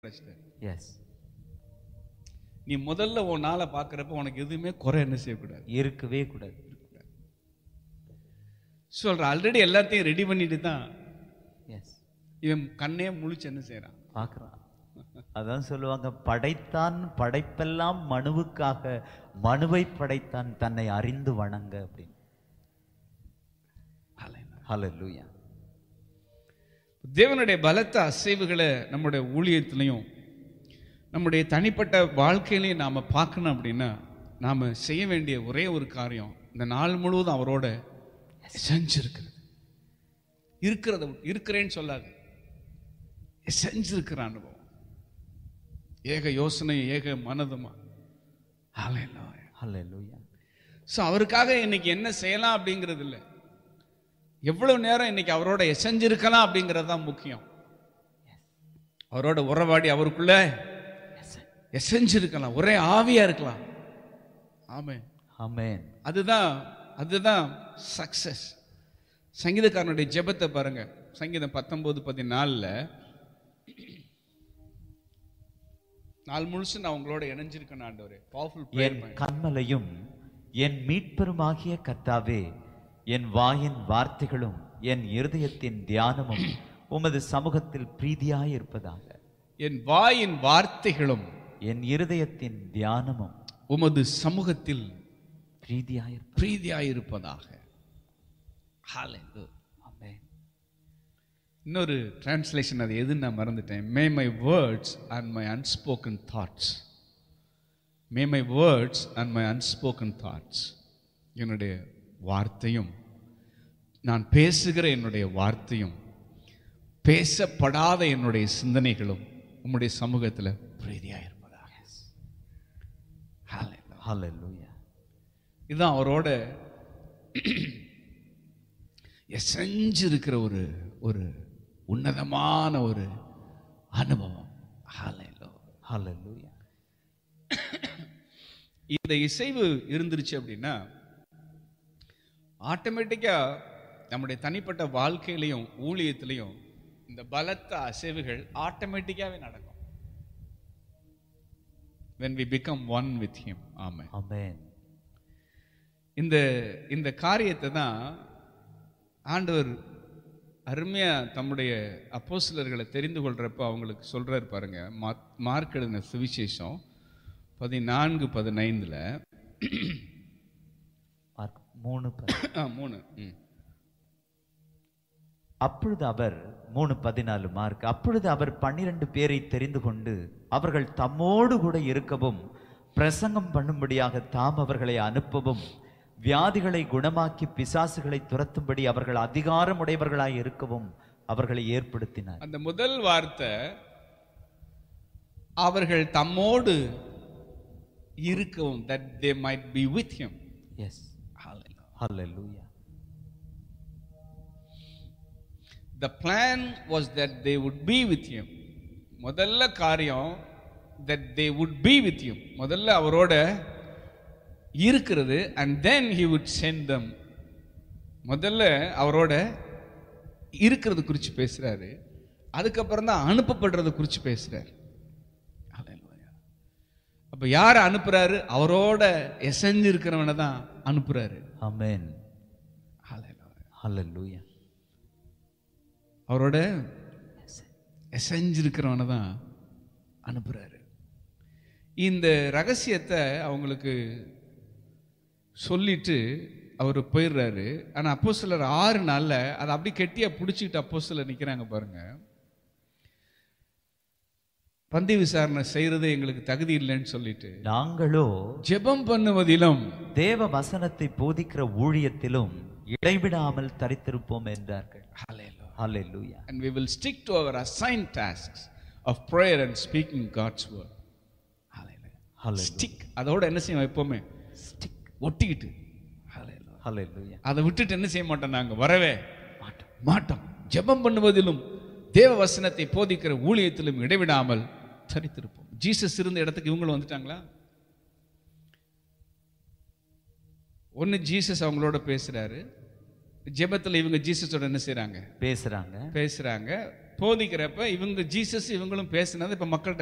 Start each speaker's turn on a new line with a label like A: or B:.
A: வச்சிட்டாரு.
B: எஸ்
A: நீ முதல்ல உன் நாளை பார்க்குறப்ப உனக்கு எதுவுமே குறை என்ன செய்யக்கூடாது
B: இருக்கவே கூடாது
A: சொல்ற ஆல்ரெடி எல்லாத்தையும் ரெடி பண்ணிட்டு தான்
B: எஸ்
A: இவன் கண்ணே முழிச்சு என்ன செய்றான்
B: பார்க்குறான் அதான் சொல்லுவாங்க படைத்தான் படைப்பெல்லாம் மனுவுக்காக மனுவை படைத்தான் தன்னை அறிந்து வணங்க அப்படின்னு ஹalleluya
A: தேவனுடைய பலத்த அசைவுகளை நம்முடைய ஊழியத்திலையும் நம்முடைய தனிப்பட்ட வாழ்க்கையிலையும் நாம் பார்க்கணும் அப்படின்னா நாம் செய்ய வேண்டிய ஒரே ஒரு காரியம் இந்த நாள் முழுவதும் அவரோட செஞ்சிருக்கிறது இருக்கிறத இருக்கிறேன்னு சொல்லாது செஞ்சிருக்கிற அனுபவம் ஏக யோசனை ஏக மனதுமா ஹalleluya
B: ஹalleluya
A: ஸோ அவருக்காக இன்னைக்கு என்ன செய்யலாம் அப்படிங்கிறது இல்லை எவ்வளவு நேரம் இன்னைக்கு அவரோட எசைஞ்சிருக்கலாம் அப்படிங்கிறது தான் முக்கியம் அவரோட உறவாடி அவருக்குள்ள எசைஞ்சிருக்கலாம் ஒரே ஆவியா இருக்கலாம் ஆமே
B: ஆமென்
A: அதுதான் அதுதான் சக்சஸ் சங்கீதக்காரனுடைய ஜெபத்தை பாருங்க சங்கீதம் பத்தொன்பது பதினாலில் நாள் முழுசு நான் உங்களோட இணைஞ்சிருக்கேன் ஆண்டவரே பவர்ஃபுல்
B: என் கண்மலையும் என் மீட்பெருமாகிய கர்த்தாவே என் வாயின் வார்த்தைகளும் என் இருதயத்தின் தியானமும் உமது சமூகத்தில் பிரீதியாய் இருப்பதாக
A: என் வாயின் வார்த்தைகளும்
B: என் இருதயத்தின் தியானமும்
A: உமது சமூகத்தில்
B: பிரீதியாய் இருப்ப
A: பிரீதியாயிருப்பதாக Hallelujah.
B: ஆமென்
A: இன்னொரு டிரான்ஸ்லேஷன் அது எதுன்னு நான் மறந்துட்டேன் may my words and my unspoken thoughts may my words and my unspoken thoughts என்னுடைய வார்த்தையும் நான் பேசுகிற என்னுடைய வார்த்தையும் பேசப்படாத என்னுடைய சிந்தனைகளும் உம்முடைய சமூகத்தில் பிரீதியாக இருப்பதாக Hallelujah.
B: ஹalleluya
A: இதுதான் அவரோட எசைஞ்சிருக்கிற ஒரு ஒரு உன்னதமான ஒரு அனுபவம் Hallelujah.
B: ஹalleluya
A: இந்த இசைவு இருந்துருச்சு அப்படின்னா ஆட்டோமேட்டிக்கா நம்முடைய தனிப்பட்ட வாழ்க்கையிலையும் ஊழியத்திலையும் இந்த பலத்த அசைவுகள் ஆட்டோமேட்டிக்காவே நடக்கும் when we become one with him ஆமென்
B: ஆமென்
A: இந்த இந்த காரியத்தை தான் ஆண்டவர் அருமையா தம்முடைய அப்போஸ்தலர்களை தெரிந்து கொள்றப்ப அவங்களுக்கு சொல்றாரு பாருங்க மா- மார்க் எழுதின சுவிசேஷம் பதினான்கு பதினைந்துல
B: மார்க் மூணு பதி-
A: ஆ, மூணு ம்.
B: அப்பொழுது அவர் மூணு பதினாலு மார்க் அப்பொழுது அவர் பன்னிரண்டு பேரை தெரிந்து கொண்டு அவர்கள் தம்மோடு கூட இருக்கவும் பிரசங்கம் பண்ணும்படியாக தாம் அவர்களை அனுப்பவும் வியாதிகளை குணமாக்கி பிசாசுகளை துரத்தும்படி அவர்கள் அதிகாரம் உடையவர்களாய் இருக்கவும் அவர்களை ஏற்படுத்தினார்
A: அந்த முதல் வார்த்தை அவர்கள் தம்மோடு இருக்கவும் that they might be with him
B: yes hallelujah
A: the plan was that they would be with him முதல்ல காரியம் that they would be with him முதல்ல அவரோட இருக்கிறது and then he would send them முதல்ல அவரோட இருக்கிறது குறித்து பேசுறாரு அதுக்கப்புறம் தான் அனுப்பப்படுறத குறித்து பேசுறாரு Hallelujah. அப்ப யார் அனுப்புறாரு அவரோட எசைஞ்சு இருக்கிறவனை தான் அனுப்புறாரு
B: ஆமென்
A: Hallelujah.
B: ஹalleluya
A: அவரோட எசைஞ்சிருக்கிறவனை தான் அனுப்புறாரு இந்த ரகசியத்தை அவங்களுக்கு சொல்லிட்டு அவர் போயிடுறாரு ஆனா அப்போ சிலர் ஆறு நாள்ல அதை அப்படி கெட்டியா பிடிச்சிக்கிட்டு அப்போ சிலர் நிக்கிறாங்க பாருங்க பந்தி விசாரணை செய்யறது எங்களுக்கு தகுதி இல்லைன்னு சொல்லிட்டு
B: நாங்களோ
A: ஜெபம் பண்ணுவதிலும்
B: தேவ வசனத்தை போதிக்கிற ஊழியத்திலும் இடைவிடாமல் தரித்திருப்போம் என்றார்கள் ஹalleluya
A: and we will stick to our assigned tasks of prayer and speaking God's word. Hallelujah.
B: Hallelujah.
A: Stick. அதோட என்ன செய்வோம் எப்பவுமே
B: ஸ்டிக்
A: ஒட்டிக்கிட்டு Hallelujah.
B: ஹalleluya
A: அதை விட்டுட்டு என்ன செய்ய மாட்டோம் நாங்க வரவே மாட்டோம் மாட்டோம் ஜெபம் பண்ணுவதிலும் தேவ வசனத்தை போதிக்கிற ஊழியத்திலும் இடைவிடாமல் தரித்திருப்போம் ஜீசஸ் இருந்த இடத்துக்கு இவங்களும் வந்துட்டாங்களா ஒன்னு ஜீசஸ் அவங்களோட பேசுறாரு ஜெபத்துல இவங்க ஜீசஸோட என்ன செய்றாங்க
B: பேசுறாங்க
A: பேசுறாங்க போதிக்கிறப்ப இவங்க ஜீசஸ் இவங்களும் பேசினது இப்ப மக்கள்கிட்ட